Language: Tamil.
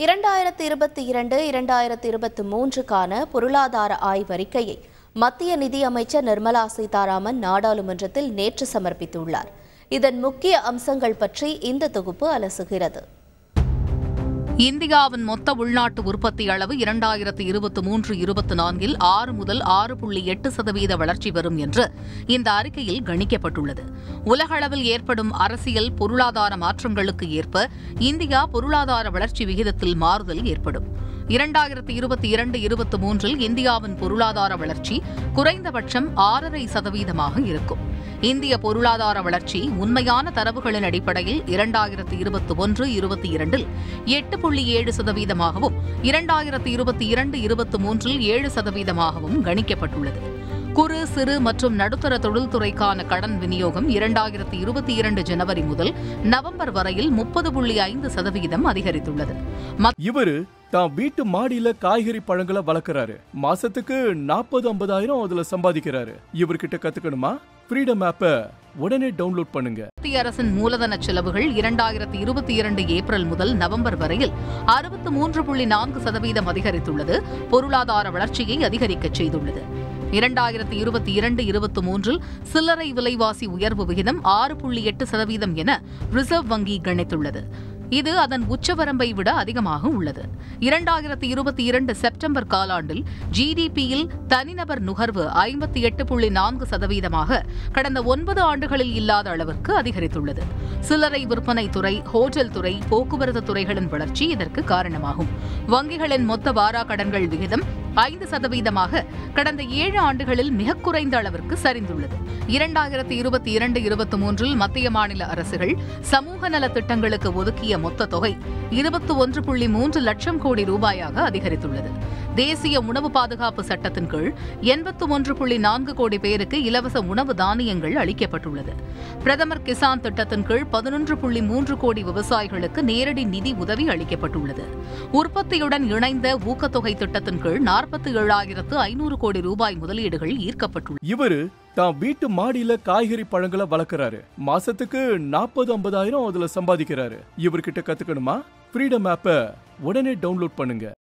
இரண்டாயிரத்தி இருபத்தி இரண்டு இரண்டாயிரத்தி இருபத்தி மூன்றுக்கான பொருளாதார ஆய்வறிக்கையை மத்திய நிதியமைச்சர் நிர்மலா சீதாராமன் நாடாளுமன்றத்தில் நேற்று சமர்ப்பித்துள்ளார் இதன் முக்கிய அம்சங்கள் பற்றி இந்த தொகுப்பு அலசுகிறது இந்தியாவின் மொத்த உள்நாட்டு உற்பத்தி அளவு இரண்டாயிரத்து இருபத்தி மூன்று இருபத்தி நான்கில் ஆறு முதல் ஆறு புள்ளி எட்டு சதவீத வளர்ச்சி வரும் என்று இந்த அறிக்கையில் கணிக்கப்பட்டுள்ளது உலகளவில் ஏற்படும் அரசியல் பொருளாதார மாற்றங்களுக்கு ஏற்ப இந்தியா பொருளாதார வளர்ச்சி விகிதத்தில் மாறுதல் ஏற்படும் இரண்டாயிரத்து இருபத்தி இரண்டு இருபத்தி மூன்றில் இந்தியாவின் பொருளாதார வளர்ச்சி குறைந்தபட்சம் ஆறரை சதவீதமாக இருக்கும் இந்திய பொருளாதார வளர்ச்சி உண்மையான தரவுகளின் அடிப்படையில் இரண்டாயிரத்து இருபத்தி ஒன்று இருபத்தி இரண்டில் எட்டு புள்ளி ஏழு சதவீதமாகவும் இரண்டாயிரத்து இருபத்தி இரண்டு இருபத்தி மூன்றில் ஏழு சதவீதமாகவும் கணிக்கப்பட்டுள்ளது குறு சிறு மற்றும் நடுத்தர தொழில்துறைக்கான கடன் விநியோகம் இரண்டாயிரத்து இருபத்தி இரண்டு ஜனவரி முதல் நவம்பர் வரையில் முப்பது புள்ளி ஐந்து சதவீதம் அதிகரித்துள்ளது இவரு தான் வீட்டு மாடியில காய்கறி பழங்களை வளர்க்கறாரு மாசத்துக்கு நாற்பது ஐம்பதாயிரம் அதுல சம்பாதிக்கிறாரு இவர்கிட்ட கத்துக்கணுமா ஃப்ரீடம் ஆப்பை உடனே டவுன்லோட் பண்ணுங்க மத்திய அரசின் மூலதன செலவுகள் இரண்டாயிரத்தி இருபத்தி இரண்டு ஏப்ரல் முதல் நவம்பர் வரையில் அறுபத்து மூன்று புள்ளி நான்கு சதவீதம் அதிகரித்துள்ளது பொருளாதார வளர்ச்சியை அதிகரிக்கச் செய்துள்ளது இரண்டாயிரத்தி இருபத்தி இரண்டு இருபத்தி மூன்றில் சில்லறை விலைவாசி உயர்வு விகிதம் ஆறு புள்ளி எட்டு சதவீதம் என ரிசர்வ் வங்கி கணித்துள்ளது இது அதன் உச்சவரம்பை விட அதிகமாக உள்ளது இரண்டாயிரத்தி இருபத்தி இரண்டு செப்டம்பர் காலாண்டில் ஜிடிபியில் தனிநபர் நுகர்வு ஐம்பத்தி எட்டு புள்ளி நான்கு சதவீதமாக கடந்த ஒன்பது ஆண்டுகளில் இல்லாத அளவிற்கு அதிகரித்துள்ளது சில்லறை விற்பனை துறை ஹோட்டல் துறை போக்குவரத்து துறைகளின் வளர்ச்சி இதற்கு காரணமாகும் வங்கிகளின் மொத்த வாரா கடன்கள் விகிதம் ஐந்து சதவீதமாக கடந்த ஏழு ஆண்டுகளில் மிக குறைந்த அளவிற்கு சரிந்துள்ளது இரண்டாயிரத்தி இருபத்தி இரண்டு இருபத்தி மூன்றில் மத்திய மாநில அரசுகள் சமூக நல திட்டங்களுக்கு ஒதுக்கிய மொத்த தொகை இருபத்தி ஒன்று புள்ளி மூன்று லட்சம் கோடி ரூபாயாக அதிகரித்துள்ளது தேசிய உணவு பாதுகாப்பு சட்டத்தின் கீழ் எண்பத்து ஒன்று புள்ளி நான்கு கோடி பேருக்கு இலவச உணவு தானியங்கள் அளிக்கப்பட்டுள்ளது பிரதமர் கிசான் திட்டத்தின் கீழ் பதினொன்று புள்ளி மூன்று கோடி விவசாயிகளுக்கு நேரடி நிதி உதவி அளிக்கப்பட்டுள்ளது உற்பத்தியுடன் இணைந்த ஊக்கத்தொகை திட்டத்தின் கீழ் நாற்பத்தி ஏழாயிரத்து ஐநூறு கோடி ரூபாய் முதலீடுகள் ஈர்க்கப்பட்டுள்ளது இவரு தான் வீட்டு மாடியில காய்கறி பழங்களை வளர்க்கறாரு மாசத்துக்கு நாற்பது ஐம்பதாயிரம் அதுல சம்பாதிக்கிறாரு இவர்கிட்ட கத்துக்கணுமா ஃப்ரீடம் ஆப்பை உடனே டவுன்லோட் பண்ணுங்க